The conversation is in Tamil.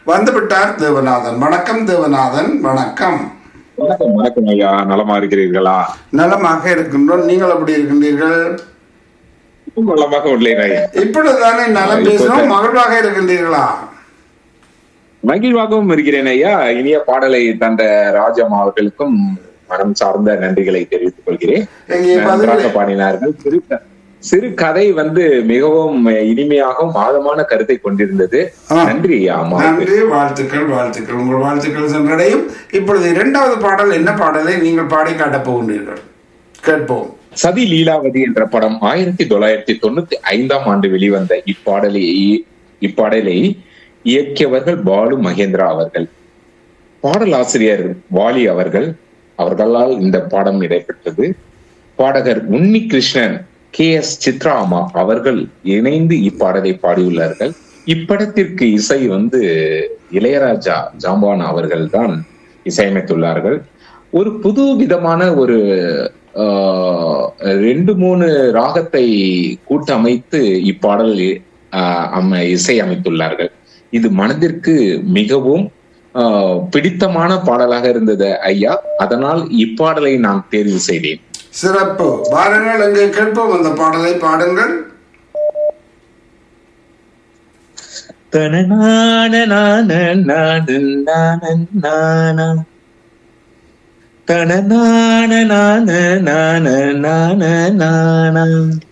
வந்துவிட்டார் தேவநாதன் வணக்கம் தேவநாதன் வணக்கம் வணக்கம் வணக்கம் ஐயா நலமா இருக்கிறீர்களா நலமாக இருக்கின்றோம் நீங்கள் எப்படி இருக்கின்றீர்கள் நலமாக உள்ளேன் ஐயா இப்பொழுதுதானே நலம் பேசுகிறோம் மகிழ்வாக இருக்கின்றீர்களா மகிழ்வாகவும் இருக்கிறேன் ஐயா இனிய பாடலை தந்த ராஜம் அவர்களுக்கும் மனம் சார்ந்த நன்றிகளை தெரிவித்துக் கொள்கிறேன் எங்கே நன்றாக பதில் பாடினார்கள் சிறு க- சிறு கதை வந்து மிகவும் இனிமையாகவும் ஆழமான கருத்தை கொண்டிருந்தது ஆ. நன்றி ஐயா அம்மாவுக்கு நன்றி வாழ்த்துக்கள் வாழ்த்துக்கள் உங்கள் வாழ்த்துக்கள் சென்றடையும் இப்பொழுது இரண்டாவது பாடல் என்ன பாடலை நீங்கள் பாடி காட்டப் போகின்றீர்கள் கேட்போம் சதி லீலாவதி என்ற படம் ஆயிரத்தி தொள்ளாயிரத்தி தொண்ணூத்தி ஐந்தாம் ஆண்டு வெளிவந்த இப்பாடலை இப்பாடலை இயக்கியவர்கள் பாலு மகேந்திரா அவர்கள் பாடலாசிரியர் வாலி அவர்கள் அவர்களால் இந்த பாடம் இடம்பெற்றது பாடகர் உன்னி கிருஷ்ணன் கே எஸ் சித்ராமா அவர்கள் இணைந்து இப்பாடலை பாடியுள்ளார்கள் இப்படத்திற்கு இசை வந்து இளையராஜா ஜாம்பான் அவர்கள் தான் இசையமைத்துள்ளார்கள் ஒரு புது விதமான ஒரு ஆஹ், ரெண்டு மூணு ராகத்தை கூட்டமைத்து இப்பாடல் ஆஹ், அம- இசை அமைத்துள்ளார்கள் இது மனதிற்கு மிகவும் ஆஹ், பிடித்தமான பாடலாக இருந்தது ஐயா அதனால் இப்பாடலை நான் தேர்வு செய்தேன் சிறப்பு பாருங்கள் எங்கே கேட்போம் அந்த பாடலை பாடுங்கள் தனநான